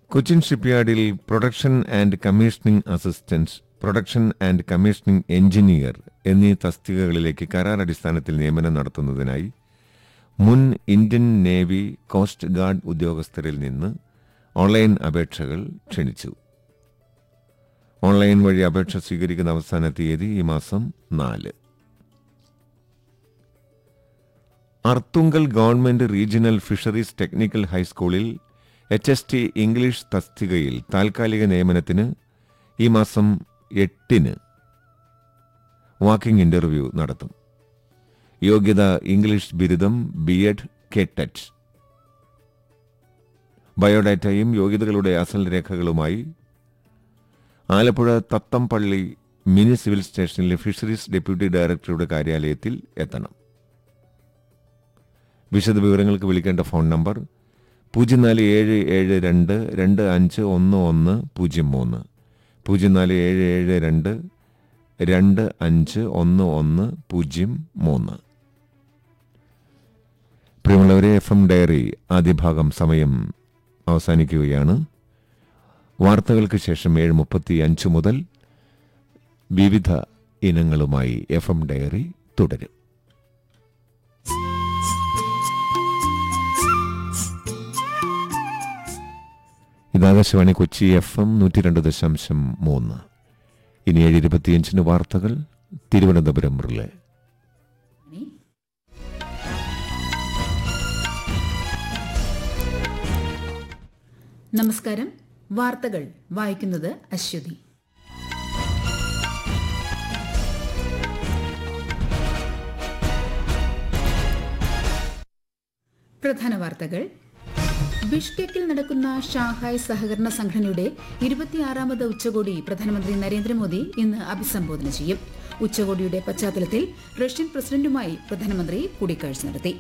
കൊച്ചിൻ ഷിപ്പ്യാർഡിൽ production and commissioning assistant production and commissioning engineer എന്നീ തസ്തികകളിലേക്ക് കരാർ അടിസ്ഥാനത്തിൽ നിയമനം നടത്തുന്നതിനായി മുൻ ഇന്ത്യൻ നേവി കോസ്റ്റ് ഗാർഡ് ഉദ്യോഗസ്ഥരിൽ നിന്ന് ഓൺലൈൻ അപേക്ഷകൾ ക്ഷണിച്ചു ഓൺലൈൻ വഴി അപേക്ഷ സ്വീകരിക്കുന്ന അവസാന തീയതി ഈ മാസം നാല് Arthunkal government regional fisheries technical ഹൈസ്കൂളിൽ എച്ച് എസ് ടി ഇംഗ്ലീഷ് തസ്തികയിൽ താൽക്കാലിക നിയമനത്തിന് ഈ മാസം എട്ടിന് വാക്കിംഗ് ഇന്റർവ്യൂ നടത്തും യോഗ്യത ഇംഗ്ലീഷ് ബിരുദം ബി എഡ് കെറ്ററ്റ് ബയോഡാറ്റയും യോഗ്യതകളുടെ അസൽ രേഖകളുമായി ആലപ്പുഴ തത്തംപള്ളി മിനി സിവിൽ സ്റ്റേഷനിലെ ഫിഷറീസ് ഡെപ്യൂട്ടി ഡയറക്ടറുടെ കാര്യാലയത്തിൽ എത്തണം വിശദവിവരങ്ങൾക്ക് വിളിക്കേണ്ട ഫോൺ നമ്പർ പൂജ്യം നാല് ഏഴ് ഏഴ് രണ്ട് രണ്ട് അഞ്ച് ഒന്ന് ഒന്ന് പൂജ്യം മൂന്ന് പൂജ്യം നാല് ഏഴ് ഏഴ് രണ്ട് രണ്ട് അഞ്ച് ഒന്ന് ഒന്ന് പൂജ്യം മൂന്ന് പ്രിയമുള്ളവരെ എഫ് എം ഡയറി ആദ്യ ഭാഗം സമയം അവസാനിക്കുകയാണ് വാർത്തകൾക്ക് ശേഷം ഏഴ് മുപ്പത്തി അഞ്ച് മുതൽ വിവിധ ഇനങ്ങളുമായി എഫ് എം ഡയറി തുടരും ഇത് ആകാശവാണി കൊച്ചി എഫ് എം നൂറ്റി രണ്ട് ദശാംശം മൂന്ന് ഇനി ഏഴ് ഇരുപത്തിയഞ്ചിന് വാർത്തകൾ തിരുവനന്തപുരം റിലേ നമസ്കാരം വാർത്തകൾ വായിക്കുന്നത് അശ്വതി പ്രധാന വാർത്തകൾ ബിഷ്കെക്കിൽ നടക്കുന്ന ഷാങ്ഹായ് സഹകരണ സംഘടനയുടെ ഇരുപത്തിയാറാമത് ഉച്ചകോടി പ്രധാനമന്ത്രി നരേന്ദ്രമോദി ഇന്ന് അഭിസംബോധന ചെയ്യും ഉച്ചകോടിയുടെ പശ്ചാത്തലത്തിൽ റഷ്യൻ പ്രസിഡന്റുമായി പ്രധാനമന്ത്രി കൂടിക്കാഴ്ച നടത്തി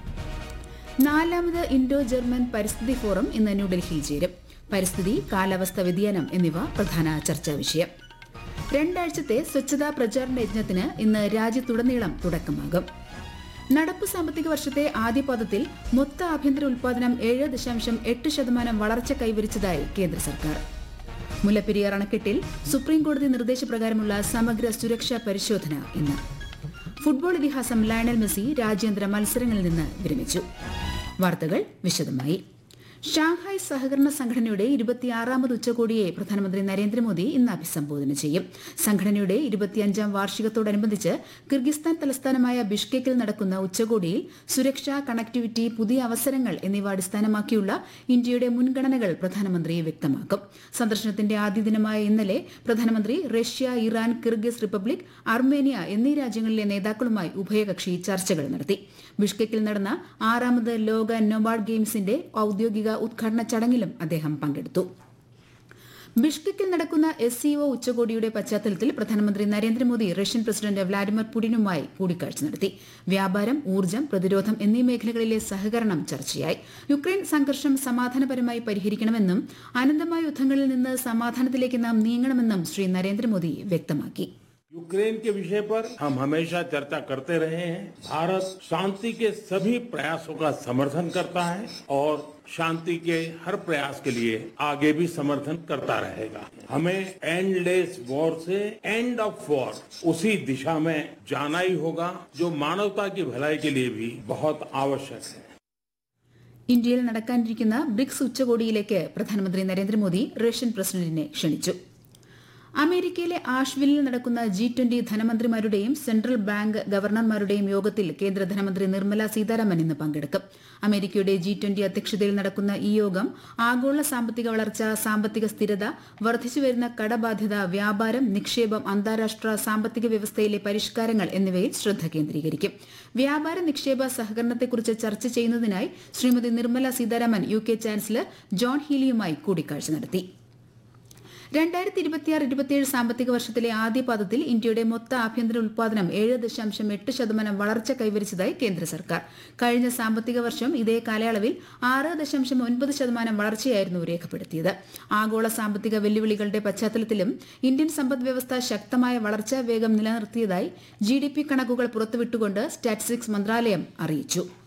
നാലാമത് ഇൻഡോ ജർമ്മൻ പരിസ്ഥിതി ഫോറം ഇന്ന് ന്യൂഡൽഹിയിൽ ചേരും പരിസ്ഥിതി കാലാവസ്ഥ വ്യതിയാനം എന്നിവ പ്രധാന ചർച്ചാ വിഷയം രണ്ടാഴ്ചത്തെ സ്വച്ഛതാ പ്രചാരണ യജ്ഞത്തിന് ഇന്ന് രാജ്യത്തുടനീളം തുടക്കമാകും നടപ്പ് സാമ്പത്തിക വർഷത്തെ ആദ്യ പാദത്തിൽ മൊത്ത ആഭ്യന്തര ഉൽപാദനം ഏഴ് ദശാംശം എട്ട് ശതമാനം വളർച്ച കൈവരിച്ചതായി കേന്ദ്ര സർക്കാർ മുല്ലപ്പെരിയാർ അണക്കെട്ടിൽ സുപ്രീംകോടതി നിർദ്ദേശപ്രകാരമുള്ള സമഗ്ര സുരക്ഷാ പരിശോധന ഇന്ന് ഫുട്ബോൾ ഇതിഹാസം ലയണൽ മെസ്സി രാജ്യാന്തര മത്സരങ്ങളിൽ നിന്ന് വിരമിച്ചു വാർത്തകൾ വിശദമായി ഷാങ്ഹായ് സഹകരണ സംഘടനയുടെ ഇരുപത്തിയാറാമത് ഉച്ചകോടിയെ പ്രധാനമന്ത്രി നരേന്ദ്രമോദി ഇന്ന് അഭിസംബോധന ചെയ്യും സംഘടനയുടെ ഇരുപത്തിയഞ്ചാം വാർഷികത്തോടനുബന്ധിച്ച് കിർഗിസ്ഥാൻ തലസ്ഥാനമായ ബിഷ്കെക്കിൽ നടക്കുന്ന ഉച്ചകോടിയിൽ സുരക്ഷ കണക്ടിവിറ്റി പുതിയ അവസരങ്ങൾ എന്നിവ അടിസ്ഥാനമാക്കിയുള്ള ഇന്ത്യയുടെ മുൻഗണനകൾ പ്രധാനമന്ത്രി വ്യക്തമാക്കും സന്ദർശനത്തിന്റെ ആദ്യ ദിനമായ ഇന്നലെ പ്രധാനമന്ത്രി Russia Iran Kyrgyz republic Armenia എന്നീ രാജ്യങ്ങളിലെ നേതാക്കളുമായി ഉഭയകക്ഷി ചർച്ചകൾ നടത്തി ബിഷ്കെക്കിൽ നടന്ന ആറാമത് ലോക നൊബാർഡ് ഗെയിംസിന്റെ ഔദ്യോഗിക ഉദ്ഘാടന ചടങ്ങിലും അദ്ദേഹം പങ്കെടുത്തു ബിഷ്കെക്കിൽ നടക്കുന്ന എസ് സിഒ ഉച്ചകോടിയുടെ പശ്ചാത്തലത്തിൽ പ്രധാനമന്ത്രി നരേന്ദ്രമോദി റഷ്യൻ പ്രസിഡന്റ് വ്ളാഡിമിർ പുടിനുമായി കൂടിക്കാഴ്ച നടത്തി വ്യാപാരം ഊർജ്ജം പ്രതിരോധം എന്നീ മേഖലകളിലെ സഹകരണം ചർച്ചയായി യുക്രൈൻ സംഘർഷം സമാധാനപരമായി പരിഹരിക്കണമെന്നും അനന്തമായ യുദ്ധങ്ങളിൽ നിന്ന് സമാധാനത്തിലേക്ക് നാം നീങ്ങണമെന്നും ശ്രീ നരേന്ദ്രമോദി വ്യക്തമാക്കി यूक्रेन के विषय पर हम हमेशा चर्चा करते रहे हैं भारत शांति के सभी प्रयासों का समर्थन करता है और शांति के हर प्रयास के लिए आगे भी समर्थन करता रहेगा हमें एंडलेस वॉर से एंड ऑफ वॉर उसी दिशा में जाना ही होगा जो मानवता की भलाई के लिए भी बहुत आवश्यक है ഇന്ത്യയിൽ നടക്കാനിരിക്കുന്ന ബ്രിക്സ് ഉച്ചകോടിയിലേക്ക് പ്രധാനമന്ത്രി നരേന്ദ്രമോദി റഷ്യൻ പ്രസിഡന്റിനെ ക്ഷണിച്ചു അമേരിക്കയിലെ ആഷ്വില്ലിൽ നടക്കുന്ന ജി ട്വന്റി ധനമന്ത്രിമാരുടെയും സെൻട്രൽ ബാങ്ക് ഗവർണർമാരുടെയും യോഗത്തിൽ കേന്ദ്ര ധനമന്ത്രി നിർമ്മല സീതാരാമൻ ഇന്ന് പങ്കെടുക്കും അമേരിക്കയുടെ ജി ട്വന്റി അധ്യക്ഷതയിൽ നടക്കുന്ന ഈ യോഗം ആഗോള സാമ്പത്തിക വളർച്ച സാമ്പത്തിക സ്ഥിരത വർദ്ധിച്ചുവരുന്ന കടബാധ്യത വ്യാപാരം നിക്ഷേപം അന്താരാഷ്ട്ര സാമ്പത്തിക വ്യവസ്ഥയിലെ പരിഷ്കാരങ്ങൾ എന്നിവയിൽ ശ്രദ്ധ കേന്ദ്രീകരിക്കും വ്യാപാര നിക്ഷേപ സഹകരണത്തെക്കുറിച്ച് ചർച്ച ചെയ്യുന്നതിനായി Shrimati Nirmala Sitharaman U K chancellor John ഹീലിയുമായി കൂടിക്കാഴ്ച നടത്തി രണ്ടായിരത്തി ഇരുപത്തിയാറ് ഇരുപത്തിയേഴ് സാമ്പത്തിക വർഷത്തിലെ ആദ്യ പാദത്തിൽ ഇന്ത്യയുടെ മൊത്ത ആഭ്യന്തര ഉൽപാദനം ഏഴ് ദശാംശം എട്ട് ശതമാനം വളർച്ച കൈവരിച്ചതായി കേന്ദ്ര സർക്കാർ കഴിഞ്ഞ സാമ്പത്തിക വർഷം ഇതേ കാലയളവിൽ ആറ് ദശാംശം ഒൻപത് ശതമാനം വളർച്ചയായിരുന്നു രേഖപ്പെടുത്തിയത് ആഗോള സാമ്പത്തിക വെല്ലുവിളികളുടെ പശ്ചാത്തലത്തിലും ഇന്ത്യൻ സമ്പദ് വ്യവസ്ഥ ശക്തമായ വളർച്ചാ വേഗം നിലനിർത്തിയതായി ജി ഡി പി കണക്കുകൾ പുറത്തുവിട്ടുകൊണ്ട് സ്റ്റാറ്റിസ്റ്റിക്സ് മന്ത്രാലയം അറിയിച്ചു